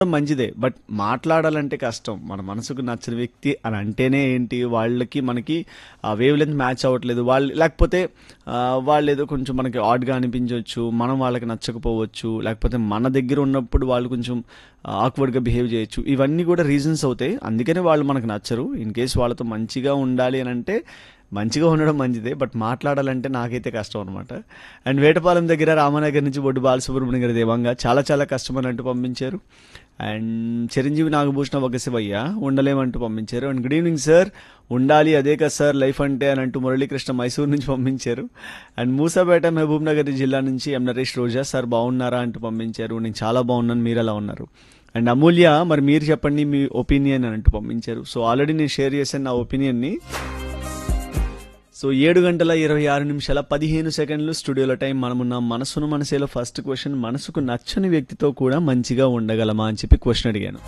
మంచిదే బట్ మాట్లాడాలంటే కష్టం మన మనసుకు నచ్చిన వ్యక్తి అని అంటేనే ఏంటి వాళ్ళకి మనకి ఆ వేవ్ లెంత్ మ్యాచ్ అవ్వట్లేదు వాళ్ళు లేకపోతే ఆ, వాళ్ళు ఏదో కొంచెం మనకి ఆడ్గా అనిపించవచ్చు మనం వాళ్ళకి నచ్చకపోవచ్చు లేకపోతే మన దగ్గర ఉన్నప్పుడు వాళ్ళు కొంచెం ఆక్వర్డ్గా బిహేవ్ చేయొచ్చు ఇవన్నీ కూడా రీజన్స్ అవుతాయి అందుకనే వాళ్ళు మనకు నచ్చరు ఇన్ కేస్ వాళ్ళతో మంచిగా ఉండాలి అని అంటే మంచిగా ఉండడం మంచిదే బట్ మాట్లాడాలంటే నాకైతే కష్టం అనమాట అండ్ వేటపాలెం దగ్గర రామనగర్ నుంచి బొడ్డు బాలసుబ్రహ్మణ్యం గారి దేవంగా చాలా చాలా కష్టం అని అంటూ పంపించారు అండ్ చిరంజీవి నాగభూషణ వగసివయ్య ఉండలేమంటూ పంపించారు అండ్ గుడ్ ఈవినింగ్ సార్ ఉండాలి అదే కదా సార్ లైఫ్ అంటే అని అంటూ మురళీకృష్ణ మైసూరు నుంచి పంపించారు అండ్ మూసాపేట మహబూబ్ నగర్ జిల్లా నుంచి ఎం నరేష్ రోజా సార్ బాగున్నారా అంటూ పంపించారు నేను చాలా బాగున్నాను మీరు ఎలా ఉన్నారు అండ్ అమూల్య మరి మీరు చెప్పండి మీ ఒపీనియన్ అని అంటూ పంపించారు సో ఆల్రెడీ నేను షేర్ చేశాను నా ఒపీనియన్ని సో ఏడు గంటల ఇరవై ఆరు నిమిషాల పదిహేను సెకండ్లు స్టూడియోలో టైం మనమున్న మనసును మనసేలో ఫస్ట్ క్వశ్చన్ మనసుకు నచ్చని వ్యక్తితో కూడా మంచిగా ఉండగలమా అని చెప్పి క్వశ్చన్ అడిగాను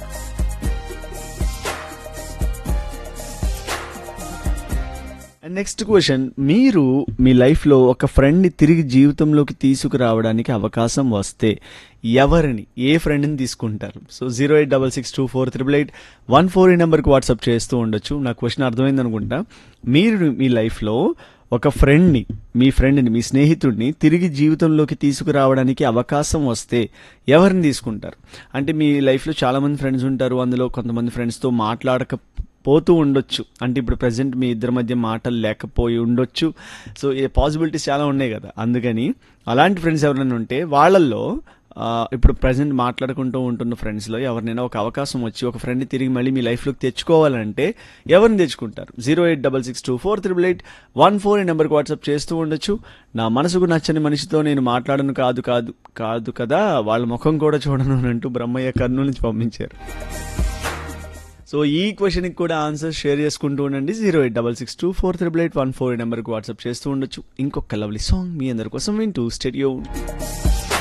అండ్ నెక్స్ట్ క్వశ్చన్ మీరు మీ లైఫ్లో ఒక ఫ్రెండ్ని తిరిగి జీవితంలోకి తీసుకురావడానికి అవకాశం వస్తే ఎవరిని ఏ ఫ్రెండ్ని తీసుకుంటారు so zero eight double six two four triple eight one four ఈ నెంబర్కి వాట్సాప్ చేస్తూ ఉండొచ్చు నా క్వశ్చన్ అర్థమైంది అనుకుంటా మీరు మీ లైఫ్లో ఒక ఫ్రెండ్ని మీ ఫ్రెండ్ని మీ స్నేహితుడిని తిరిగి జీవితంలోకి తీసుకురావడానికి అవకాశం వస్తే ఎవరిని తీసుకుంటారు అంటే మీ లైఫ్లో చాలామంది ఫ్రెండ్స్ ఉంటారు అందులో కొంతమంది ఫ్రెండ్స్తో మాట్లాడక పోతూ ఉండొచ్చు అంటే ఇప్పుడు ప్రజెంట్ మీ ఇద్దరి మధ్య మాటలు లేకపోయి ఉండొచ్చు సో ఈ పాసిబిలిటీస్ చాలా ఉన్నాయి కదా అందుకని అలాంటి ఫ్రెండ్స్ ఎవరైనా ఉంటే వాళ్ళల్లో ఆ, ఇప్పుడు ప్రజెంట్ మాట్లాడుకుంటూ ఉంటున్న ఫ్రెండ్స్లో ఎవరినైనా ఒక అవకాశం వచ్చి ఒక ఫ్రెండ్ని తిరిగి మళ్ళీ మీ లైఫ్లోకి తెచ్చుకోవాలంటే ఎవరిని తెచ్చుకుంటారు zero eight double six two four triple eight one four ఈ నెంబర్కి వాట్సాప్ చేస్తూ ఉండొచ్చు నా మనసుకు నచ్చని మనిషితో నేను మాట్లాడను కాదు కాదు కాదు కదా వాళ్ళ ముఖం కూడా చూడను అని అంటూ బ్రహ్మయ్య కర్నూలు నుంచి పంపించారు సో ఈ క్వశ్చన్కి కూడా ఆన్సర్ షేర్ చేసుకుంటూ ఉండండి zero eight double six two four triple eight one four నెంబర్కి వాట్సాప్ చేస్తూ ఉండొచ్చు ఇంకొక లవ్లీ సాంగ్ మీ అందరి కోసం వింటూ స్టేడియో